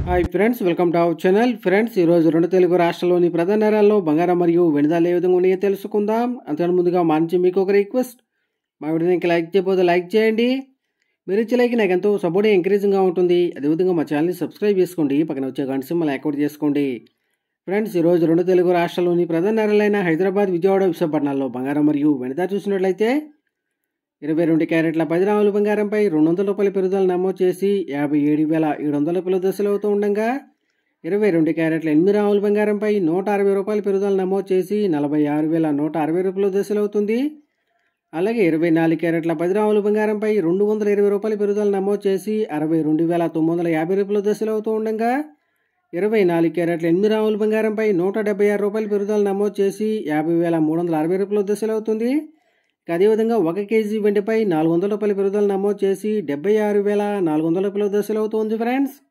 hi friends welcome to our channel friends ఈరోజు రెండు తెలుగు రాష్ట్రాల్లోని ప్రధాన నగరాల్లో బంగారం మరియు వెనుదల ఏ విధంగా ఉన్నాయో తెలుసుకుందాం అంతకన్నా ముందుగా మా నుంచి మీకు ఒక రిక్వెస్ట్ మా వీడియోకి లైక్ చేయకపోతే లైక్ చేయండి మీరు ఇచ్చే లైక్ నాకు ఎంతో సపోర్ట్ ఎంకరేజింగ్గా ఉంటుంది అదేవిధంగా మా ఛానల్ని సబ్స్క్రైబ్ చేసుకోండి పక్కన వచ్చే గంట సింబల్ యాక్టివేట్ చేసుకోండి ఫ్రెండ్స్ ఈరోజు రెండు తెలుగు రాష్ట్రాల్లోని ప్రధాన నగరాలైన హైదరాబాద్ విజయవాడ విశాఖపట్నాల్లో బంగారం మరియు వెనుద చూసినట్లయితే ఇరవై రెండు క్యారెట్ల పది రాముల బంగారంపై రెండు వందల రూపాయల పెరుగుదల నమోదు చేసి యాభై ఏడు వేల ఏడు వందల రూపాయల దశలు అవుతూ ఉండగా ఇరవై రెండు క్యారెట్ల ఎనిమిది రాముల బంగారంపై నూట అరవై రూపాయల పెరుగుదల నమోదు చేసి నలభై ఆరు వేల నూట అరవై రూపాయల దశలు అవుతుంది అలాగే ఇరవై నాలుగు క్యారెట్ల పది రాముల బంగారంపై రెండు వందల ఇరవై రూపాయల పెరుగుదల నమోదు చేసి అరవై రెండు వేల తొమ్మిది వందల యాభై రూపాయల దశలు అవుతూ ఉండగా ఇరవై నాలుగు క్యారెట్ల ఎనిమిది రాముల బంగారంపై నూట డెబ్బై ఆరు రూపాయల పెరుగుదల నమోదు చేసి యాభై వేల మూడు వందల అరవై రూపాయల దశలు అవుతుంది ఇక అదేవిధంగా ఒక కేజీ వెండిపై నాలుగు వందల రూపాయల పెరుగుదల నమోదు చేసి డెబ్బై ఆరు వేల నాలుగు వందల రూపాయల దశలు అవుతుంది ఫ్రెండ్స్